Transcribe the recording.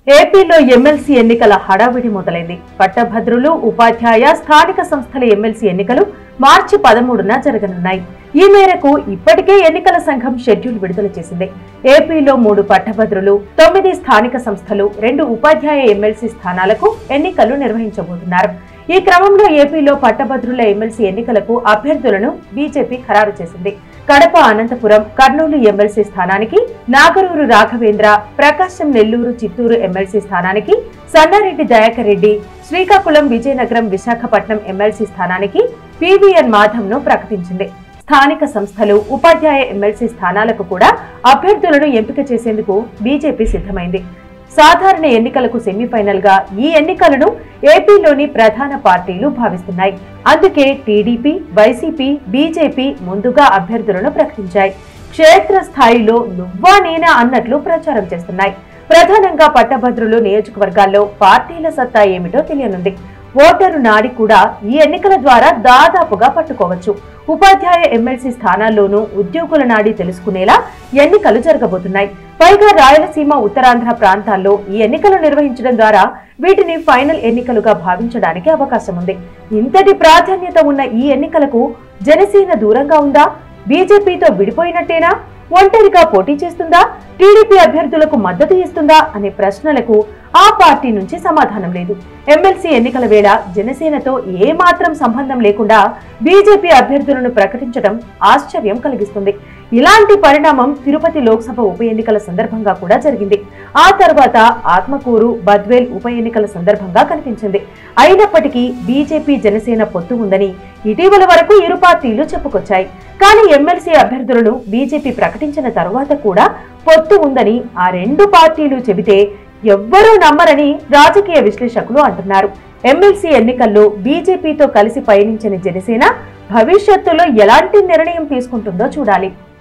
ఏపీలో ఎమ్మెల్సీ ఎన్నికల హడావిడి మొదలైంది పట్టభద్రులు ఉపాధ్యాయ స్థానిక సంస్థల ఎమ్మెల్సీ ఎన్నికలు మార్చి పదమూడున జరగనున్నాయి ఈ మేరకు ఇప్పటికే ఎన్నికల సంఘం షెడ్యూల్ విడుదల చేసింది ఏపీలో మూడు పట్టభద్రులు తొమ్మిది స్థానిక సంస్థలు రెండు ఉపాధ్యాయ ఎమ్మెల్సీ స్థానాలకు ఎన్నికలు నిర్వహించబోతున్నారు ఈ క్రమంలో ఏపీలో పట్టభద్రుల ఎమ్మెల్సీ ఎన్నికలకు అభ్యర్థులను బీజేపీ ఖరారు చేసింది కడప అనంతపురం కర్నూలు ఎమ్మెల్సీ స్థానానికి నాగరూరు రాఘవేంద్ర ప్రకాశం నెల్లూరు చిత్తూరు ఎమ్మెల్సీ స్థానానికి సన్నారెడ్డి దయాకర్ రెడ్డి శ్రీకాకుళం విజయనగరం విశాఖపట్నం ఎమ్మెల్సీ స్థానానికి పివిఎన్ మాధవ్ ను ప్రకటించింది స్థానిక సంస్థలు ఉపాధ్యాయ ఎమ్మెల్సీ స్థానాలకు కూడా అభ్యర్థులను ఎంపిక చేసేందుకు బీజేపీ సిద్ధమైంది సాధారణ ఎన్నికలకు సెమీఫైనల్ గా ఈ ఎన్నికలను ఏపీలోని ప్రధాన పార్టీలు భావిస్తున్నాయి అందుకే టీడీపీ వైసీపీ బీజేపీ ముందుగా అభ్యర్థులను ప్రకటించాయి క్షేత్ర స్థాయిలో నువ్వా నేనా అన్నట్లు ప్రచారం చేస్తున్నాయి ప్రధానంగా పట్టభద్రులు నియోజకవర్గాల్లో పార్టీల సత్తా ఏమిటో తెలియనుంది ఓటరు నాడి కూడా ఈ ఎన్నికల ద్వారా దాదాపుగా పట్టుకోవచ్చు ఉపాధ్యాయ ఎమ్మెల్సీ స్థానాల్లోనూ ఉద్యోగుల నాడి తెలుసుకునేలా ఎన్నికలు జరగబోతున్నాయి పైగా రాయలసీమ ఉత్తరాంధ్ర ప్రాంతాల్లో ఈ ఎన్నికలు నిర్వహించడం ద్వారా వీటిని ఫైనల్ ఎన్నికలుగా భావించడానికి అవకాశం ఉంది ఇంతటి ప్రాధాన్యత ఉన్న ఈ ఎన్నికలకు జనసేన దూరంగా ఉందా బీజేపీతో విడిపోయినట్టేనా ఒంటరిగా పోటీ చేస్తుందా టీడీపీ అభ్యర్థులకు మద్దతు ఇస్తుందా అనే ప్రశ్నలకు ఆ పార్టీ నుంచి సమాధానం లేదు ఎమ్మెల్సీ ఎన్నికల వేళ జనసేనతో ఏ మాత్రం సంబంధం లేకుండా బీజేపీ అభ్యర్థులను ప్రకటించడం ఆశ్చర్యం కలిగిస్తుంది ఇలాంటి పరిణామం తిరుపతి లోక్సభ ఉప ఎన్నికల సందర్భంగా కూడా జరిగింది ఆ తర్వాత ఆత్మకూరు బద్వేల్ ఉప ఎన్నికల సందర్భంగా కనిపించింది అయినప్పటికీ బీజేపీ జనసేన పొత్తు ఉందని ఇటీవల వరకు ఇరు పార్టీలు చెప్పుకొచ్చాయి కానీ ఎమ్మెల్సీ అభ్యర్థులను బీజేపీ ప్రకటించిన తరువాత కూడా పొత్తు ఉందని ఆ రెండు పార్టీలు చెబితే ఎవ్వరూ నమ్మరని రాజకీయ విశ్లేషకులు అంటున్నారు ఎమ్మెల్సీ ఎన్నికల్లో బీజేపీతో కలిసి పయనించిన జనసేన భవిష్యత్తులో ఎలాంటి నిర్ణయం తీసుకుంటుందో చూడాలి